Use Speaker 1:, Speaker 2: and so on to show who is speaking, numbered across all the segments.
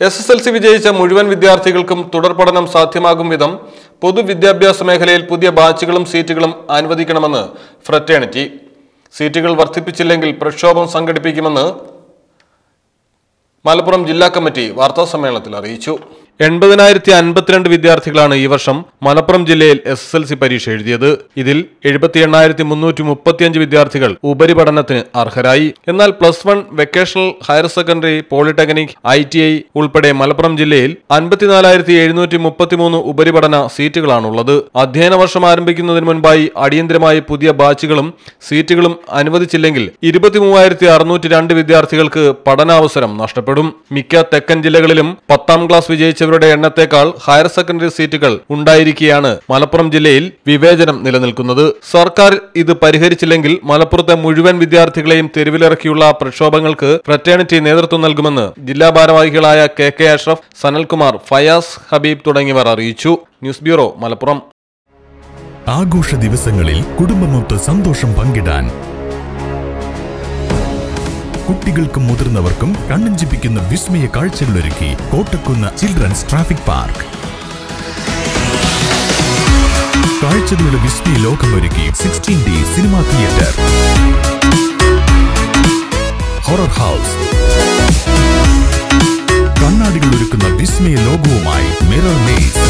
Speaker 1: S S L C വിജയിച്ച മുഴുവൻ വിദ്യാർത്ഥികൾക്കും തുടർ പഠനം സാധ്യമാകും വിധം പൊതുവിദ്യാഭ്യാസ മേഖലയിൽ പുതിയ ബാച്ചുകളും സീറ്റുകളും അനുവദിക്കണമെന്ന് ഫ്രറ്റേണിറ്റി സീറ്റുകൾ വർദ്ധിപ്പിച്ചില്ലെങ്കിൽ പ്രക്ഷോഭം സംഘടിപ്പിക്കുമെന്ന് മലപ്പുറം ജില്ലാ കമ്മിറ്റി വാർത്താസമ്മേളനത്തിൽ അറിയിച്ചു എൺപതിനായിരത്തി അൻപത്തിരണ്ട് വിദ്യാർത്ഥികളാണ് ഈ വർഷം മലപ്പുറം ജില്ലയിൽ എസ് എസ് എൽ സി പരീക്ഷ എഴുതിയത് ഇതിൽ എഴുപത്തി എണ്ണായിരത്തി മുന്നൂറ്റി മുപ്പത്തിയഞ്ച് വിദ്യാർത്ഥികൾ ഉപരിപഠനത്തിന് അർഹരായി എന്നാൽ plus one vocational higher secondary polytechnic I T I ഉൾപ്പെടെ മലപ്പുറം ജില്ലയിൽ അൻപത്തിനാലായിരത്തി എഴുന്നൂറ്റി മുപ്പത്തിമൂന്ന് ഉപരിപഠന സീറ്റുകളാണുള്ളത് അധ്യയന വർഷം ആരംഭിക്കുന്നതിന് മുൻപായി അടിയന്തരമായി പുതിയ ബാച്ചുകളും സീറ്റുകളും അനുവദിച്ചില്ലെങ്കിൽ ഇരുപത്തിമൂവായിരത്തി അറുന്നൂറ്റി രണ്ട് വിദ്യാർത്ഥികൾക്ക് പഠനാവസരം നഷ്ടപ്പെടും മിക്ക തെക്കൻ ജില്ലകളിലും പത്താം ക്ലാസ് വിജയിച്ചവരുടെ എണ്ണത്തേക്കാൾ ഹയർ സെക്കൻഡറി സീറ്റുകൾ ഉണ്ടായിരിക്കെയാണ് മലപ്പുറം ജില്ലയിൽ വിവേചനം നിലനിൽക്കുന്നത് സർക്കാർ ഇത് പരിഹരിച്ചില്ലെങ്കിൽ മലപ്പുറത്തെ മുഴുവൻ വിദ്യാർത്ഥികളെയും തെരുവിലിറക്കിയുള്ള പ്രക്ഷോഭങ്ങൾക്ക് ഫ്രറ്റേണിറ്റി നേതൃത്വം നൽകുമെന്ന് ജില്ലാ ഭാരവാഹികളായ കെ കെ അഷ്റഫ് സനൽകുമാർ ഫയാസ് ഹബീബ് തുടങ്ങിയവർ അറിയിച്ചു ന്യൂസ് ബ്യൂറോ മലപ്പുറം
Speaker 2: ആഘോഷ ദിവസങ്ങളിൽ കുടുംബമൊത്ത് സന്തോഷം പങ്കിടാൻ കുട്ടികൾക്കും മുതിർന്നവർക്കും കണ്ണഞ്ചിപ്പിക്കുന്ന വിസ്മയ കാഴ്ചകളൊരുക്കി കോട്ടക്കുന്ന് ചിൽഡ്രൻസ് ട്രാഫിക് പാർക്ക് കാഴ്ചകളുടെ വിസ്മയ ലോകമൊരുക്കി sixteen D cinema theatre horror house കണ്ണാടികൾ ഒരുക്കുന്ന വിസ്മയ ലോകവുമായി mirror maze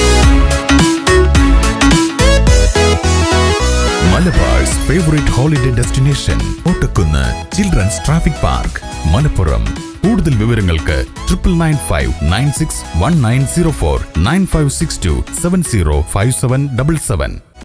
Speaker 2: Malabar's favourite holiday destination ഓട്ടക്കുന്ന് ചിൽഡ്രൻസ് ട്രാഫിക് പാർക്ക് മലപ്പുറം കൂടുതൽ വിവരങ്ങൾക്ക് triple nine five nine six one nine zero four nine five six two seven zero five seven double seven